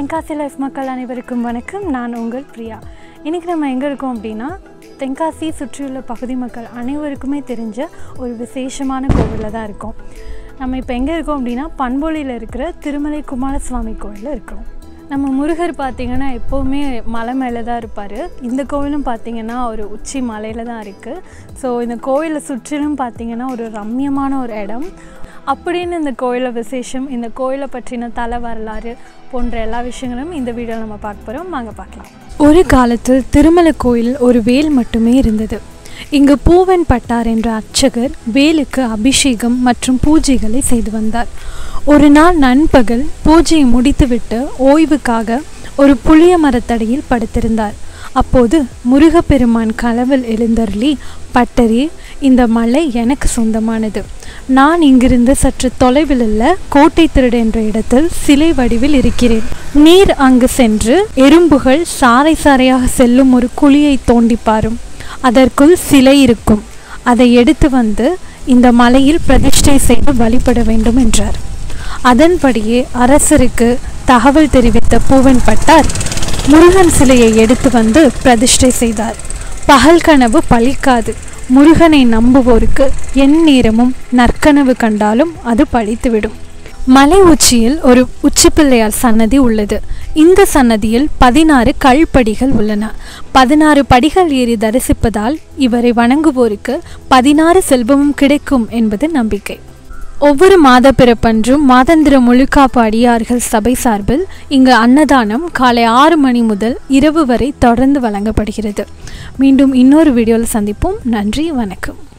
Tenkasi life மக்கள் அனைவருக்கும் வணக்கம் நான் உங்கள் பிரியா இன்றைக்கி நம்ம எங்கே இருக்கோம் அப்படின்னா தென்காசி சுற்றியுள்ள பகுதி மக்கள் அனைவருக்குமே தெரிஞ்ச ஒரு விசேஷமான கோவிலில் தான் இருக்கோம் நம்ம இப்போ எங்கே இருக்கோம் அப்படின்னா பண்பொழியில் இருக்கிற திருமலை குமாரசுவாமி கோவிலில் இருக்கிறோம் நம்ம முருகர் பார்த்திங்கன்னா எப்போவுமே மலை மேலே தான் இருப்பார் இந்த கோவிலும் பார்த்திங்கன்னா ஒரு உச்சி மலையில் தான் இருக்குது ஸோ இந்த கோவிலை சுற்றிலும் பார்த்திங்கன்னா ஒரு ரம்மியமான ஒரு இடம் அப்படின்னு இந்த கோயிலை விசேஷம் இந்த கோயிலை பற்றின தல வரலாறு போன்ற எல்லா விஷயங்களும் இந்த வீடியோவில் நம்ம பார்க்க போகிறோம் வாங்க பார்க்கலாம் ஒரு காலத்தில் திருமலை கோயில் ஒரு வேல் மட்டுமே இருந்தது இங்கு பூவன் பட்டார் என்ற அர்ச்சகர் வேலுக்கு அபிஷேகம் மற்றும் பூஜைகளை செய்து வந்தார் ஒரு நாள் நண்பகல் பூஜையை முடித்துவிட்டு ஓய்வுக்காக ஒரு புளிய மரத்தடியில் படுத்திருந்தார் அப்போது முருகப்பெருமான் கலவில் எழுந்தருளி பட்டரே இந்த மலை எனக்கு சொந்தமானது நான் இங்கிருந்து சற்று தொலைவில் உள்ள கோட்டை திருடு என்ற இடத்தில் சிலை வடிவில் இருக்கிறேன் நீர் அங்கு சென்று எறும்புகள் சாறை சாறையாக செல்லும் ஒரு குழியை தோண்டி பாரும் அதற்குள் சிலை இருக்கும் அதை எடுத்து வந்து இந்த மலையில் பிரதிஷ்டை செய்து வழிபட வேண்டும் என்றார் அதன்படியே அரசருக்கு தகவல் தெரிவித்த பூவன் பட்டார் முருகன் சிலையை எடுத்து வந்து பிரதிஷ்டை செய்தார் பகல் கனவு பழிக்காது முருகனை நம்புவோருக்கு எந்நேரமும் நற்கனவு கண்டாலும் அது பழித்துவிடும் மலை உச்சியில் ஒரு உச்சிப்பிள்ளையார் சன்னதி உள்ளது இந்த சன்னதியில் பதினாறு கல்படிகள் உள்ளன பதினாறு படிகள் ஏறி தரிசிப்பதால் இவரை வணங்குவோருக்கு பதினாறு செல்வமும் கிடைக்கும் என்பது நம்பிக்கை ஒவ்வொரு மாத பிறப்பன்றும் மாதந்திர முழுக்காப்பு அடியார்கள் சபை சார்பில் இங்கு அன்னதானம் காலை ஆறு மணி முதல் இரவு வரை தொடர்ந்து வழங்கப்படுகிறது மீண்டும் இன்னொரு வீடியோவில் சந்திப்போம் நன்றி வணக்கம்